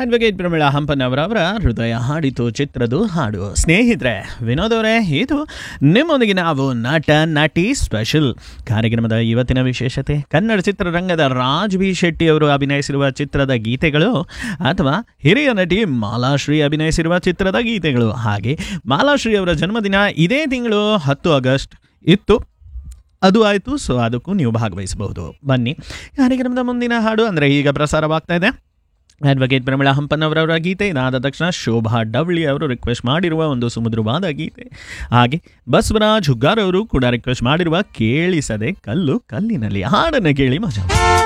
Advocate Pramila ಹಂಪನವರವರ ಹೃದಯ ಹಾಡಿತು ಚಿತ್ರದ ಹಾಡು ಸ್ನೇಹಿತರೆ ವಿನೋದ್ ಅವರೇ ಇದು ನಿಮ್ಮೊಂದಿಗೆ ನಾವು ನಟ ನಟಿ ಸ್ಪೆಷಲ್ ಕಾರ್ಯಕ್ರಮದ ಇವತ್ತಿನ ವಿಶೇಷತೆ ಕನ್ನಡ ಚಿತ್ರರಂಗದ ರಾಜ್ ಬಿ ಶೆಟ್ಟಿ ಅವರು ಅಭಿನಯಿಸಿರುವ ಚಿತ್ರದ ಗೀತೆಗಳು ಅಥವಾ ಹಿರಿಯ ನಟಿ ಮಾಲಾಶ್ರೀ ಅಭಿನಯಿಸಿರುವ ಚಿತ್ರದ ಗೀತೆಗಳು ಹಾಗೆ ಮಾಲಾಶ್ರೀ ಅವರ ಜನ್ಮದಿನ ಇದೇ ತಿಂಗಳು ಹತ್ತು ಆಗಸ್ಟ್ ಇತ್ತು ಅದು ಆಯಿತು ಸೊ ಅದಕ್ಕೂ ನೀವು ಭಾಗವಹಿಸಬಹುದು ಬನ್ನಿ ಕಾರ್ಯಕ್ರಮದ ಮುಂದಿನ ಹಾಡು ಅಂದರೆ ಈಗ ಪ್ರಸಾರವಾಗ್ತಾ ಇದೆ ಅಡ್ವೊಕೇಟ್ ಪ್ರಮೀಳಾ ಹಂಪನವರವರ ಗೀತೆ ಇದಾದ ತಕ್ಷಣ ಶೋಭಾ ಡವಳಿ ಅವರು ರಿಕ್ವೆಸ್ಟ್ ಮಾಡಿರುವ ಒಂದು ಸುಮಧುರವಾದ ಗೀತೆ ಹಾಗೆ ಬಸವರಾಜ್ ಹುಗ್ಗಾರ್ ಅವರು ಕೂಡ ರಿಕ್ವೆಸ್ಟ್ ಮಾಡಿರುವ ಕೇಳಿಸದೆ ಕಲ್ಲು ಕಲ್ಲಿನಲ್ಲಿ ಹಾಡನ್ನು ಕೇಳಿ ಮಜಾ ಮಾಡಿ.